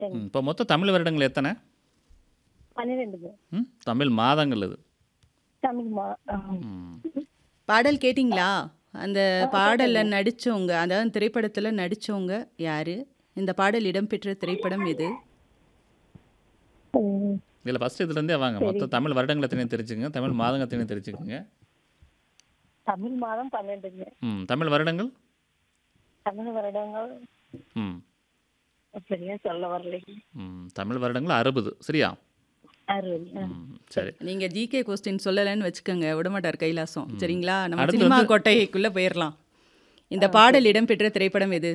சரிங்க இப்போ மொத்தம் தமிழ் வருடங்கள் எத்தனை பன்னிரெண்டுங்க ம் தமிழ் மாதங்கள் இது தமிழ் மா ஆ. ம் பாடல் கேட்டிங்களா அந்த பாடலில் நடித்தவங்க அதாவது திரைப்படத்தில் நடித்தவங்க யார் இந்த பாடல் இடம்பெற்ற திரைப்படம் எது ம். இதில் ஃபஸ்ட்டு இதுலேருந்தே வாங்க மொத்தம் தமிழ் வருடங்கள் எத்தனையும் தெரிஞ்சுக்கங்க தமிழ் மாதங்கள் எத்தனையும் தெரிஞ்சுக்கங்க தமிழ் மாதம் பன்னெண்டுங்க ம் தமிழ் வருடங்கள் தமிழ் வருடங்கள் ம் சரியா சொல்ல வரலைங்க ம் தமிழ் வருடங்கள் அறுபது சரியா அறுபது ஆ. ம் சரி நீங்கள் ஜிகே கொஸ்டின் சொல்லலைன்னு வச்சுக்கோங்க விடமாட்டார் கைலாசம் சரிங்களா நம்ம அடுத்து சினிமா வந்து- கொட்டைக்குள்ளே போயிடலாம் இந்த பாடல் இடம்பெற்ற திரைப்படம் எது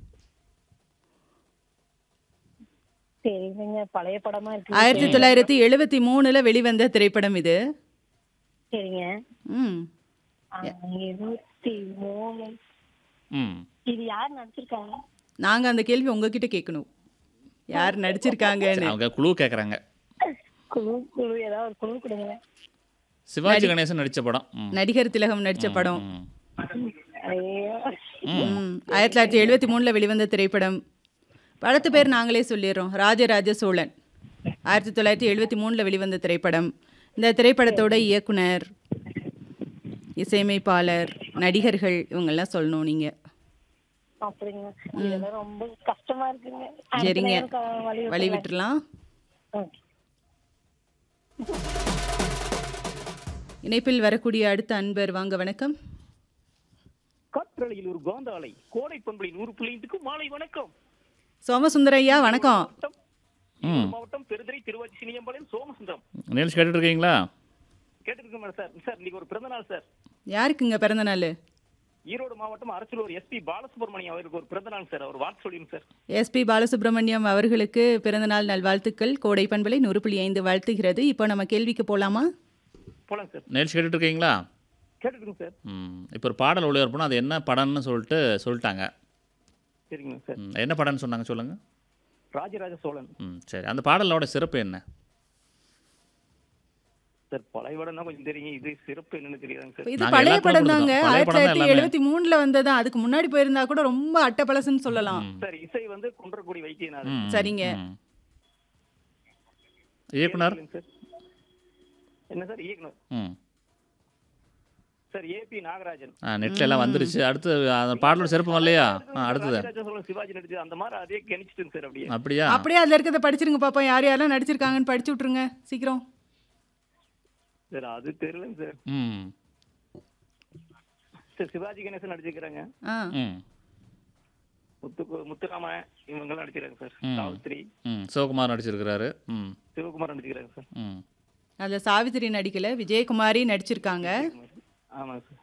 சரிங்க பழைய படமா இருக்கு ஆயிரத்தி தொள்ளாயிரத்தி எழுபத்தி மூணுல வெளிவந்த திரைப்படம் இது சரிங்க ம் ஆ, இருபத்தி மூணு ம் இது யார் நடிச்சிருக்காங்க நாங்கள் அந்த கேள்வி உங்ககிட்ட கேட்கணும் யார் நடிச்சிருக்காங்கன்னு அவங்க குழு கேட்குறாங்க குழு குழு ஏதாவது ஒரு குழு கொடுங்க சிவாஜி கணேசன் நடித்த படம் ம் நடிகர் திலகம் நடித்த படம் ம் ஐயோ ம் ஆயிரத்தி தொள்ளாயிரத்தி எழுபத்தி மூணில் வெளிவந்த திரைப்படம் படத்து பேர் நாங்களே சொல்லிடுறோம் ராஜராஜ சோழன் ஆயிரத்தி தொள்ளாயிரத்தி எழுபத்தி மூணில் வெளிவந்த திரைப்படம் இந்த திரைப்படத்தோட இயக்குனர் இசையமைப்பாளர் நடிகர்கள் இவங்கெல்லாம் சொல்லணும் நீங்கள் அப்படிங்க இதெல்லாம் ரொம்ப கஷ்டமா இருக்குங்க அடுத்த சரிங்க நேரம் க- வழி வழி விட்டுறலாம். விட்டுறலாம் ஓகே. இணைப்பில் வரக்கூடிய அடுத்த அன்பர் வாங்க வணக்கம் காற்றலையில் ஒரு கோந்தாலை கோடை பண்பலை நூறு பிள்ளைந்துக்கு மாலை வணக்கம் சோமசுந்தரையா வணக்கம் மாவட்டம் ம். ஈரோடு மாவட்டம் பெருந்துறை திருவாச்சி சினியம்பாளையம் சோமசுந்தரம் நிகழ்ச்சி கேட்டுட்டு இருக்கீங்களா கேட்டுருக்கேன் சார் சார் இன்னைக்கு ஒரு பிறந்த நாள் சார் யாருக்குங்க பிறந்த நாள் ஈரோடு மாவட்டம் அரசலூர் எஸ்பி பாலசுப்ரமணியம் அவருக்கு ஒரு பிறந்த நாள் சார் அவர் வார்த்தை சொல்லிடுங்க சார் எஸ்பி பாலசுப்ரமணியம் அவர்களுக்கு பிறந்தநாள் நல்வாழ்த்துக்கள் கோடை பண்பலை நூறு புள்ளி ஐந்து வாழ்த்துகிறது இப்போ நம்ம கேள்விக்கு போகலாமா போலாம் சார் நிகழ்ச்சி கேட்டுட்டு இருக்கீங்களா கேட்டுருக்கேன் சார் ம் இப்போ ஒரு பாடல் ஒளிபரப்புனா அது என்ன படம்னு சொல்லிட்டு சொல்லிட்டாங்க சரிங்க சார் ம், என்ன படம்னு சொன்னாங்க சொல்லுங்கள் ராஜராஜ சோழன் ம் சரி அந்த பாடலோட சிறப்பு என்ன சார் பழைய படம்னா கொஞ்சம் தெரியும் இது சிறப்பு என்னன்னு தெரியாதுங்க சார் இது நாங்க பழைய எல்லா படம் படமும் தாங்க கொடுத்தோம். பழைய ஆயிரத்தி படம் தான் தொள்ளாயிரத்தி எல்லாமே. எழுபத்தி மூணுல வந்ததா அதுக்கு முன்னாடி போயிருந்தா கூட ரொம்ப அட்டப்பழசுன்னு சொல்லலாம் சார் இசை வந்து குன்றக்குடி வைத்தியநாதன் ம், சரிங்க. ம். இயக்குனர் சார் என்ன சார் இயக்குனர் ம் சார் ஏபி நாகராஜன் ஆ நெட்டில் எல்லாம் வந்துருச்சு அடுத்து அந்த பாடலோட சிறப்பு வரலையா ஆ அடுத்தது ராஜராஜ சோழன் சிவாஜி நடிச்சு அந்த மாதிரி அதே கணிச்சிட்டுங்க சார் அப்படியே அப்படியா அப்படியே அதுல இருக்கிறத படிச்சிருங்க பாப்போம் யார் யாரெல்லாம் நடிச்சிருக்காங்கன்னு படிச்சு விட்டுருங்க சீக்கிரம் சார் அது தெரியலங்க சார் ம் சார் சிவாஜி கணேசன் நடிச்சிருக்கிறாங்க ஆ ம் முத்து முத்துராம இவங்கெல்லாம் நடிச்சிருக்காங்க சார் ம். சாவித்ரி ம் சிவகுமார் நடிச்சிருக்கிறாரு ம் சிவகுமார் நடிச்சிருக்காங்க சார் ம் அதுல சாவித்திரி நடிக்கல விஜயகுமாரி நடிச்சிருக்காங்க ஆமாங்க சார்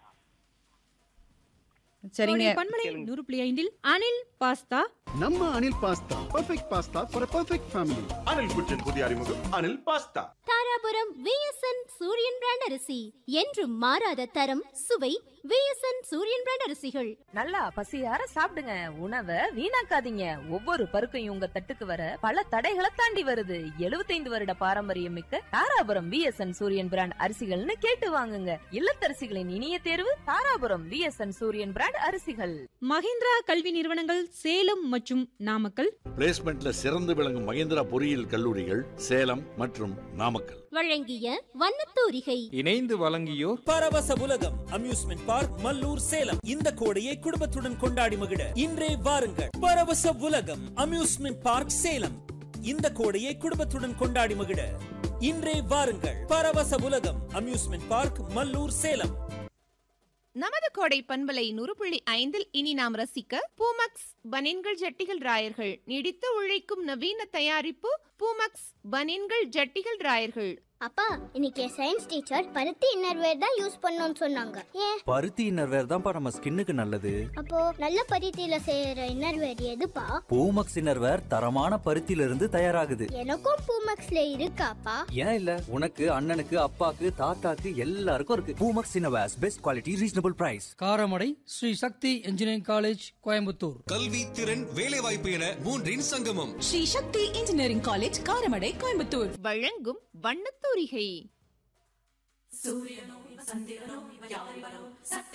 சரிங்க கோடை பண்பலை நூறு புள்ளி ஐந்தில் அனில் பாஸ்தா ನಮ್ಮ Anil pasta perfect pasta for a perfect family Anil kitchen புதிய அறிமுகம் Anil pasta Dharapuram VSN Suriyan brand அரிசி என்றும் மாறாத தரம் சுவை விஎஸ்என் சூரியன் பிராண்ட் அரிசிகள் நல்லா பசியார சாப்பிடுங்க உணவை வீணாக்காதீங்க ஒவ்வொரு பருக்கையும் உங்க தட்டுக்கு வர பல தடைகளை தாண்டி வருது 75 வருட பாரம்பரியம் மிக்க தாராபுரம் விஎஸ்என் சூரியன் பிராண்ட் அரிசிகள்னு கேட்டு வாங்குங்க இல்லத்தரசிகளின் இனிய தேர்வு தாராபுரம் விஎஸ்என் சூரியன் பிராண்ட் அரிசிகள் மஹிந்திரா கல்வி நிறுவனங்கள் சேலம் மற்றும் நாமக்கல் பிளேஸ்மெண்ட்ல சிறந்து விளங்கும் மகேந்திரா பொறியியல் கல்லூரிகள் சேலம் மற்றும் நாமக்கல் வழங்கிய வண்ணத்தூரிகை இணைந்து வழங்கியோர் பரவச உலகம் அம்யூஸ்மெண்ட் பார்க் மல்லூர் சேலம் இந்த கோடையை குடும்பத்துடன் கொண்டாடி மகிழ இன்றே வாருங்கள் பரவச உலகம் அம்யூஸ்மெண்ட் பார்க் சேலம் இந்த கோடையை குடும்பத்துடன் கொண்டாடி மகிழ இன்றே வாருங்கள் பரவச உலகம் அம்யூஸ்மெண்ட் பார்க் மல்லூர் சேலம் நமது கோடை பண்பலை நூறு புள்ளி ஐந்தில் இனி நாம் ரசிக்க பூமக்ஸ் பனின்கள் ஜட்டிகள் ராயர்கள் நீடித்து உழைக்கும் நவீன தயாரிப்பு பூமக்ஸ் பனின்கள் ஜட்டிகள் ராயர்கள் அப்பா இன்னைக்கு சயின்ஸ் டீச்சர் பருத்தி இன்னர்வேர் தான் யூஸ் பண்ணோம்னு சொன்னாங்க ஏன் பருத்தி இன்னர்வேர் தான்ப்பா நம்ம ஸ்கின்னுக்கு நல்லது அப்போ நல்ல பருத்தியில செய்யற இன்னர்வேர் எதுப்பா பூமக்ஸ் இன்னர்வேர் தரமான பருத்தியில இருந்து தயாராகுது எனக்கும் பூமக்ஸ்ல இருக்காப்பா ஏன் இல்ல உனக்கு அண்ணனுக்கு அப்பாக்கு தாத்தாக்கு எல்லாருக்கும் இருக்கு Poomex innerwears best quality reasonable price Karamadai Sri Sakthi engineering college Coimbatore கல்வி திறன் வேலைவாய்ப்பு என மூன்றின் சங்கமம் ஸ்ரீ சக்தி இன்ஜினியரிங் காலேஜ் காரமடை கோயம்புத்தூர் வழங்கும் வண்ணத்தூரிகை